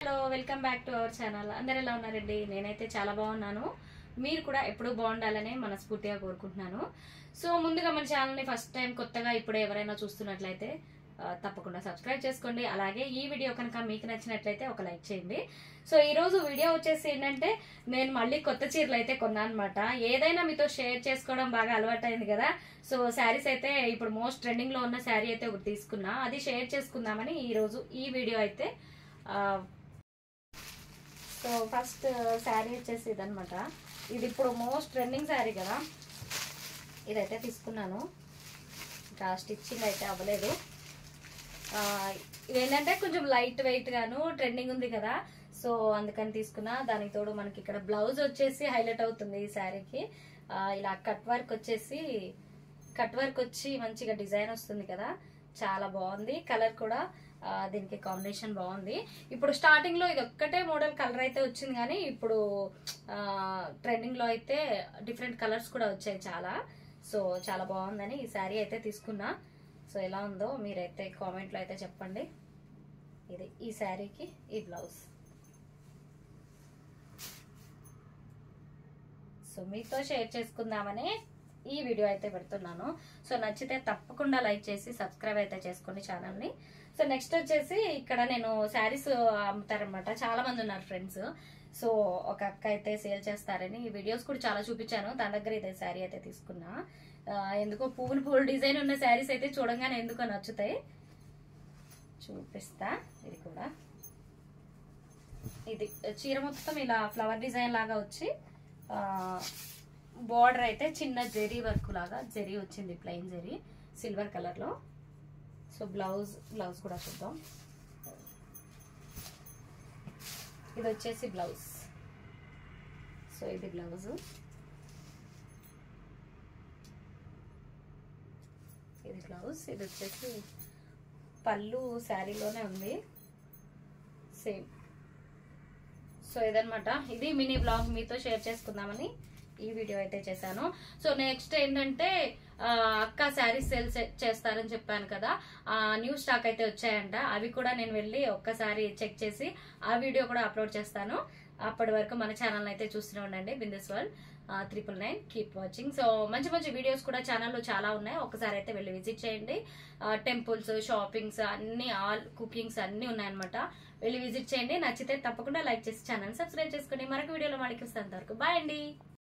hello welcome back to our channel అందరు ఎలా ఉన్నారండి నేనైతే చాలా బాగున్నాను మీరు కూడా ఎప్పుడూ బాగుండాలని మనస్ఫూర్తిగా కోరుకుంటున్నాను సో ముందుగా మన ఛానల్ని ఫస్ట్ టైం కొత్తగా ఇప్పుడు ఎవరైనా చూస్తున్నట్లయితే ఆ, తప్పకుండా సబ్స్క్రైబ్ చేసుకోండి అలాగే ఈ వీడియో కనుక మీకు నచ్చినట్లయితే ఒక లైక్ చేయండి సో ఈ రోజు వీడియో వచ్చేసి ఏంటంటే నేను మళ్ళీ కొత్త చీరలు అయితే కొన్నాను అనమాట ఏదైనా మీతో షేర్ చేసుకోవడం బాగా అలవాటైంది కదా సో శారీస్ అయితే ఇప్పుడు మోస్ట్ ట్రెండింగ్ లో ఉన్న శారీ అయితే ఒకటి తీసుకున్నా అది షేర్ చేసుకుందామని ఈ రోజు ఈ వీడియో అయితే ఆ, సో ఫస్ట్ శారీ వచ్చేసి ఇదనమాట ఇది ఇప్పుడు మోస్ట్ ట్రెండింగ్ శారీ కదా ఇదైతే తీసుకున్నాను ఇంకా స్టిచ్చింగ్ అయితే అవ్వలేదు ఆ, ఇదేంటంటే కొంచెం లైట్ వెయిట్ గాను ట్రెండింగ్ ఉంది కదా సో అందుకని తీసుకున్నా దానికి తోడు మనకి ఇక్కడ బ్లౌజ్ వచ్చేసి హైలైట్ అవుతుంది ఈ శారీకి ఆ, ఇలా కట్ వర్క్ వచ్చేసి కట్ వర్క్ వచ్చి మంచిగా డిజైన్ వస్తుంది కదా చాలా బాగుంది కలర్ కూడా ఆ, దీనికి కాంబినేషన్ బాగుంది ఇప్పుడు స్టార్టింగ్ లో ఇది ఒక్కటే మోడల్ కలర్ అయితే వచ్చింది కానీ ఇప్పుడు ట్రెండింగ్ లో అయితే డిఫరెంట్ కలర్స్ కూడా వచ్చాయి చాలా సో చాలా బాగుందని ఈ శారీ అయితే తీసుకున్నా సో ఎలా ఉందో మీరైతే కామెంట్లో అయితే చెప్పండి ఇది ఈ శారీకి ఈ బ్లౌజ్ సో మీతో షేర్ చేసుకుందామని ఈ వీడియో అయితే పెడుతున్నాను సో నచ్చితే తప్పకుండా లైక్ చేసి సబ్స్క్రైబ్ అయితే చేసుకోండి ఛానల్ని సో నెక్స్ట్ వచ్చేసి ఇక్కడ నేను శారీస్ అమ్ముతారనమాట చాలా మంది ఉన్నారు ఫ్రెండ్స్ సో ఒక అక్క అయితే సేల్ చేస్తారని ఈ వీడియోస్ కూడా చాలా చూపించాను తన దగ్గర ఇదే శారీ అయితే తీసుకున్నా ఆ, ఎందుకో పువ్వులు పువ్వులు డిజైన్ ఉన్న శారీస్ అయితే చూడంగానే ఎందుకో నచ్చుతాయి చూపిస్తా ఇది కూడా ఇది చీర మొత్తం ఇలా ఫ్లవర్ డిజైన్ లాగా వచ్చి బార్డర్ అయితే చిన్న జెరీ వర్క్ లాగా జెరీ వచ్చింది ప్లెయిన్ జెరీ సిల్వర్ కలర్ లో సో బ్లౌజ్ బ్లౌజ్ కూడా చూద్దాం ఇది వచ్చేసి బ్లౌజ్ సో ఇది బ్లౌజ్ ఇది బ్లౌజ్ ఇది వచ్చేసి పళ్ళు శారీలోనే ఉంది సేమ్ సో ఇదనమాట ఇది మినీ బ్లాగ్ మీతో షేర్ చేసుకుందామని ఈ వీడియో అయితే చేశాను సో నెక్స్ట్ ఏంటంటే ఆ, అక్క శారీస్ సేల్ చేస్తారని చెప్పాను కదా ఆ న్యూ స్టాక్ అయితే వచ్చాయంట అవి కూడా నేను వెళ్ళి ఒక్కసారి చెక్ చేసి ఆ వీడియో కూడా అప్లోడ్ చేస్తాను అప్పటి వరకు మన ఛానల్ అయితే చూస్తూనే ఉండండి బిందెస్ world triple nine keep watching so మంచి మంచి వీడియోస్ కూడా ఛానల్లో చాలా ఉన్నాయి ఒకసారి అయితే వెళ్ళి విజిట్ చేయండి టెంపుల్స్ షాపింగ్స్ అన్ని ఆల్ కుకింగ్స్ అన్ని ఉన్నాయన్నమాట వెళ్ళి విజిట్ చేయండి నచ్చితే తప్పకుండా లైక్ చేసి ఛానల్ సబ్స్క్రైబ్ చేసుకోండి మరొక వీడియోలో మళ్ళీ వస్తాను వరకు బాయ్ అండి